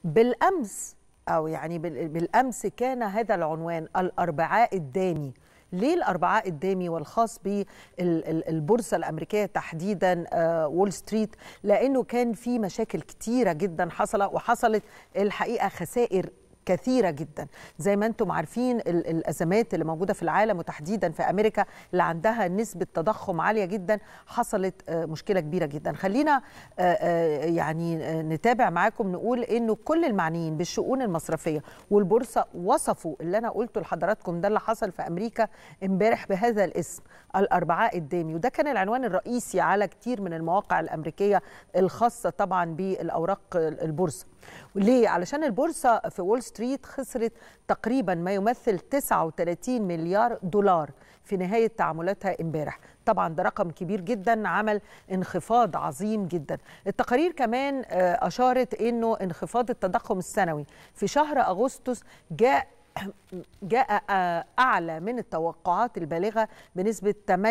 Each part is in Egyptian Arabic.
بالامس او يعني بال- بالامس كان هذا العنوان الاربعاء الدامي ليه الاربعاء الدامي والخاص بالبورصه الامريكيه تحديدا آه، وول ستريت لانه كان في مشاكل كتيره جدا حصلت وحصلت الحقيقه خسائر كثيره جدا زي ما انتم عارفين ال- الازمات اللي موجوده في العالم وتحديدا في امريكا اللي عندها نسبه تضخم عاليه جدا حصلت آه، مشكله كبيره جدا خلينا آه، آه، يعني آه، نتابع معاكم نقول انه كل المعنيين بالشؤون المصرفيه والبورصه وصفوا اللي انا قلته لحضراتكم ده اللي حصل في امريكا امبارح بهذا الاسم الاربعاء الدامي وده كان العنوان الرئيسي على كتير من المواقع الامريكيه الخاصه طبعا بالاوراق البورصه ليه علشان البورصه في وول ستريت خسرت تقريبا ما يمثل 39 مليار دولار في نهايه تعاملاتها امبارح طبعا ده رقم كبير جدا عمل انخفاض عظيم جدا التقارير كمان آه، اشارت انه انخفاض التضخم السنوي في شهر اغسطس جاء جاء آه، أعلى من التوقعات البالغة بنسبة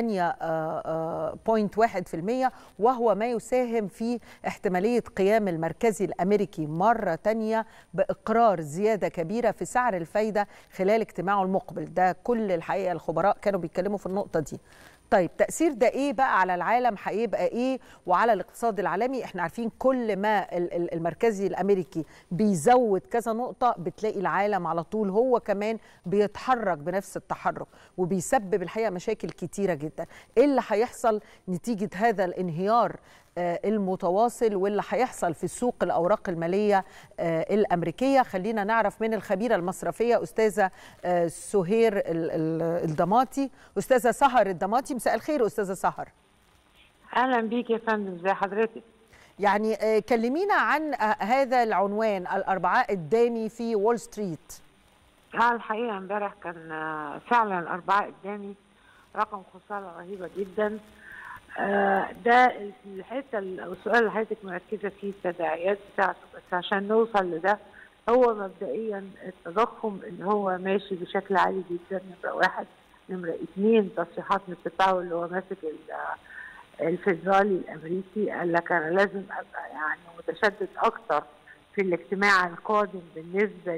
8.1% وهو ما يساهم في احتمالية قيام المركزي الأمريكي مرة تانية بإقرار زيادة كبيرة في سعر الفايدة خلال اجتماعه المقبل ده كل الحقيقة الخبراء كانوا بيتكلموا في النقطة دي طيب تأثير ده إيه بقى على العالم هيبقى إيه وعلى الاقتصاد العالمي إحنا عارفين كل ما ال- ال- المركزي الأمريكي بيزود كذا نقطة بتلاقي العالم على طول هو كمان بيتحرك بنفس التحرك وبيسبب الحقيقة مشاكل كتيرة جدا إيه اللي هيحصل نتيجة هذا الانهيار آه، المتواصل واللي هيحصل في سوق الأوراق المالية آه، الأمريكية خلينا نعرف من الخبيرة المصرفية أستاذة آه، سهير ال- ال- الضماطي أستاذة سهر الضماطي مساء الخير أستاذة سهر اهلا بيك يا فندم ازي حضرتك يعني آه، كلمينا عن آه، هذا العنوان الأربعاء الدامي في وول ستريت اه الحقيقه امبارح كان آه، فعلا الاربعاء قدامي رقم خساره رهيبه جدا آه، ده الحته ال- او السؤال اللي حضرتك مركزه فيه التداعيات بتاعته بس عشان نوصل لده هو مبدئيا التضخم اللي هو ماشي بشكل عالي جدا نمره واحد نمره اثنين تصريحات مستر باول اللي هو ماسك ال- الفيدرالي الامريكي قال لك انا لازم ابقى يعني متشدد اكتر في الاجتماع القادم بالنسبه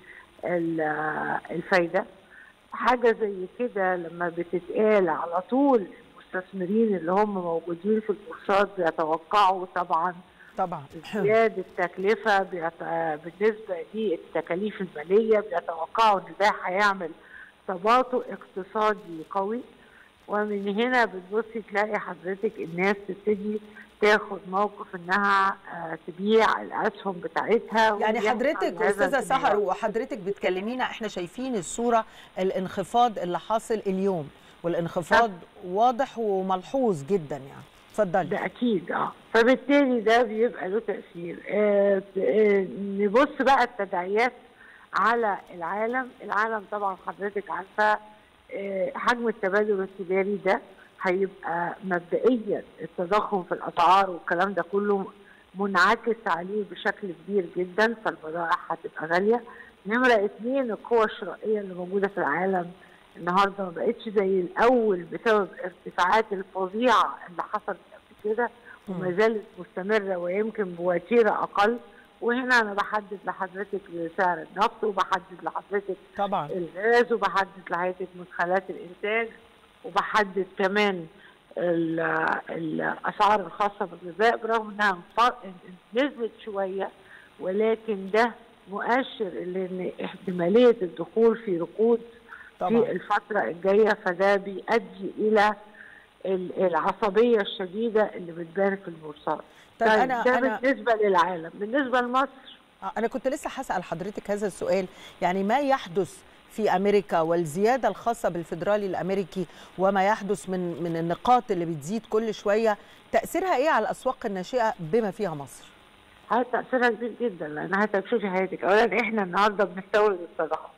للفايده حاجه زي كده لما بتتقال على طول المستثمرين اللي هم موجودين في البورصات بيتوقعوا طبعا طبعا زيادة تكلفة بيت- بالنسبة للتكاليف المالية بيتوقعوا إن ده هيعمل تباطؤ اقتصادي قوي ومن هنا بتبصي تلاقي حضرتك الناس تبتدي تاخد موقف انها آه، تبيع الاسهم بتاعتها يعني ويحصل حضرتك هذا أستاذة الانهيار. سهر وحضرتك بتكلمينا إحنا شايفين الصورة الانخفاض اللي حاصل اليوم والانخفاض واضح وملحوظ جدا يعني اتفضلي ده اكيد اه فبالتالي ده بيبقى له تاثير آه آه نبص بقى التداعيات على العالم العالم طبعا حضرتك عارفه آه حجم التبادل التجاري ده هيبقى مبدئيا التضخم في الاسعار والكلام ده كله منعكس عليه بشكل كبير جدا فالبضائع هتبقى غاليه نمره اثنين القوى الشرائيه اللي موجوده في العالم النهارده ما بقتش زي الاول بسبب الارتفاعات الفظيعه اللي حصلت قبل كده وما زالت مستمره ويمكن بوتيره اقل وهنا انا بحدد لحضرتك سعر النفط وبحدد لحضرتك طبعا الغاز وبحدد لحضرتك مدخلات الانتاج وبحدد كمان ال- الاسعار الخاصه بالغذاء برغم انها انف- نزلت شويه ولكن ده مؤشر لان احتماليه الدخول في ركود طبعا في الفترة الجاية فده بيؤدي إلى ال- العصبية الشديدة اللي بتبان في البورصات. طيب طيب أنا ده أنا بالنسبة للعالم، بالنسبة لمصر آه، أنا كنت لسه هسأل حضرتك هذا السؤال يعني ما يحدث في أمريكا والزيادة الخاصة بالفدرالي الأمريكي وما يحدث من من النقاط اللي بتزيد كل شوية تأثيرها إيه على الأسواق الناشئة بما فيها مصر؟ هذا تأثيرها كبير جدا لأن هتشوفي حياتك، أولا إحنا النهاردة بنستورد التضخم.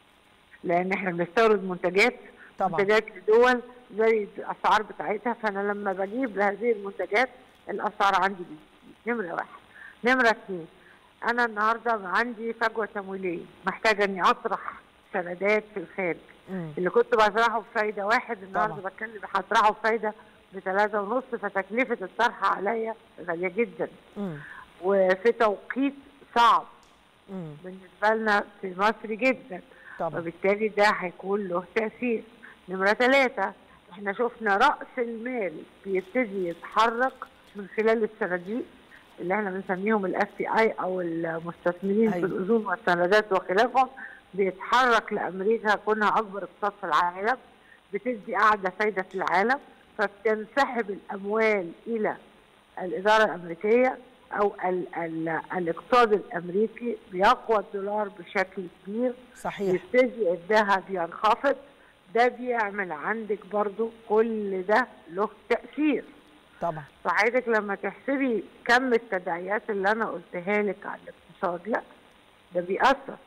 لأن إحنا بنستورد منتجات طبعا منتجات لدول زي الأسعار بتاعتها فأنا لما بجيب لهذه المنتجات الأسعار عندي بتزيد. نمرة واحد. نمرة اثنين أنا النهاردة عندي فجوة تمويلية محتاجة إني أطرح سندات في الخارج. مم. اللي كنت بطرحه بفايده واحد النهارده طبعا. بتكلم هطرحه بفايده بثلاثة ونص فتكلفة الطرح عليا غالية جدا مم. وفي توقيت صعب مم. بالنسبه لنا في مصر جدا طبعا وبالتالي ده هيكون له تاثير نمره ثلاثه احنا شفنا راس المال بيبتدي يتحرك من خلال الصناديق اللي احنا بنسميهم الاف تي اي او المستثمرين في أيوة. الاذون والسندات وخلافهم بيتحرك لامريكا كونها اكبر اقتصاد في العالم بتدي اعلى فايده في العالم فبتنسحب الاموال الى الاداره الامريكيه او ال ال الاقتصاد الامريكي بيقوى الدولار بشكل كبير صحيح يبتدي الذهب ينخفض ده بيعمل عندك برضو كل ده له تأثير طبعا فعايزك لما تحسبي كم التداعيات اللي انا قلتها لك على الاقتصاد لا ده بيأثر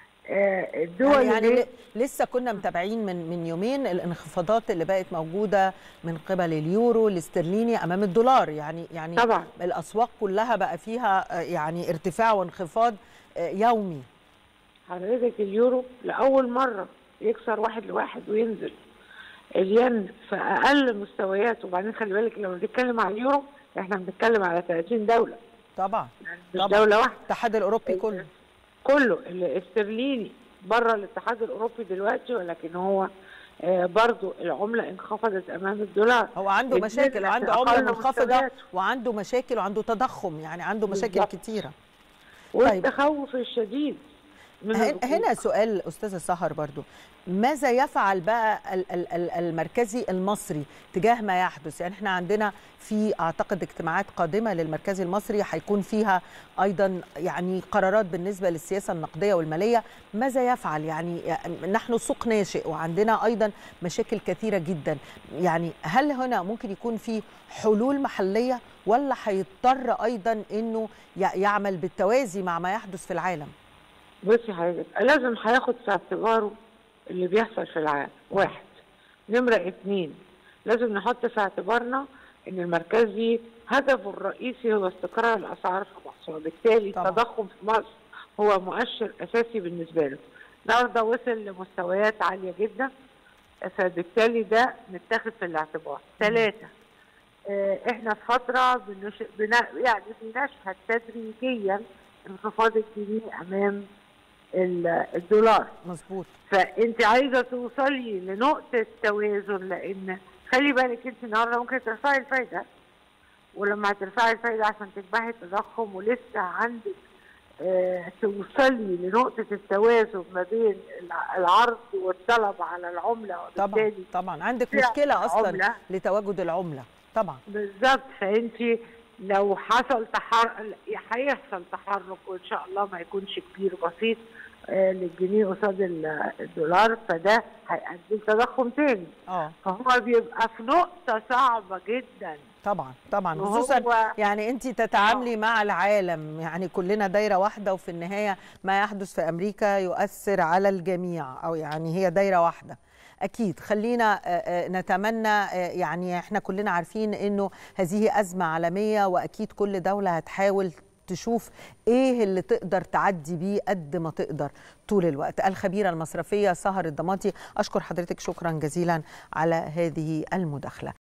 آه الدول يعني, يعني اللي ل- لسه كنا متابعين من من يومين الانخفاضات اللي بقت موجوده من قبل اليورو الاسترليني امام الدولار يعني يعني طبعا الاسواق كلها بقى فيها آه، يعني ارتفاع وانخفاض آه، يومي حضرتك اليورو لأول مرة يكسر واحد لواحد وينزل الين في أقل مستويات وبعدين خلي بالك لما بنتكلم على اليورو احنا بنتكلم على 30 دولة طبعا يعني مش طبعا. دولة واحدة الاتحاد الاوروبي كله كله الاسترليني بره الاتحاد الأوروبي دلوقتي ولكن هو آه، برضو العملة انخفضت أمام الدولار هو عنده الجنيه مشاكل وعنده في عمله أقل منخفضه مستوياته. وعنده مشاكل وعنده تضخم يعني عنده مشاكل بالظبط. كتيره والتخوف الشديد من هن- الركود. هنا سؤال استاذه سهر برضو ماذا يفعل بقى ال- ال- ال- المركزي المصري تجاه ما يحدث يعني احنا عندنا في اعتقد اجتماعات قادمه للمركزي المصري هيكون فيها ايضا يعني قرارات بالنسبه للسياسه النقديه والماليه ماذا يفعل يعني نحن سوق ناشئ وعندنا ايضا مشاكل كثيره جدا يعني هل هنا ممكن يكون في حلول محليه ولا هيضطر ايضا انه ي- يعمل بالتوازي مع ما يحدث في العالم بصي حضرتك لازم هياخد في اعتباره اللي بيحصل في العالم واحد نمرة اتنين لازم نحط في اعتبارنا ان المركزي هدفه الرئيسي هو استقرار الاسعار في مصر وبالتالي طبعا. التضخم في مصر هو مؤشر اساسي بالنسبه له النهارده وصل لمستويات عاليه جدا فبالتالي ده نتاخد في الاعتبار ثلاثه آه، احنا في فتره بنش... بنا... يعني بنشهد تدريجيا انخفاض الجنيه امام ال- الدولار مظبوط فانت عايزه توصلي لنقطه توازن لان خلي بالك انت النهارده ممكن ترفعي الفايده ولما هترفعي الفايده عشان تكبحي التضخم ولسه عندك آه توصلي لنقطه التوازن ما بين الع- العرض والطلب على العمله طبعا وبالتالي طبعا عندك سعر مشكله اصلا العملة. لتواجد العمله طبعا بالظبط فانت لو حصل تحرك هيحصل تحرك وان شاء الله ما يكونش كبير بسيط آه، للجنيه قصاد ال- الدولار فده هيؤدي لتضخم تاني اه فهو بيبقى في نقطة صعبة جدا طبعا طبعا وهو- خصوصا يعني انت تتعاملي مع العالم يعني كلنا دايره واحده وفي النهايه ما يحدث في امريكا يؤثر على الجميع او يعني هي دايره واحده اكيد خلينا آه، آه، نتمنى آه، يعني احنا كلنا عارفين انه هذه ازمه عالميه واكيد كل دوله هتحاول تشوف ايه اللي تقدر تعدي بيه قد ما تقدر طول الوقت الخبيره المصرفيه سهر الضماطي اشكر حضرتك شكرا جزيلا على هذه المداخله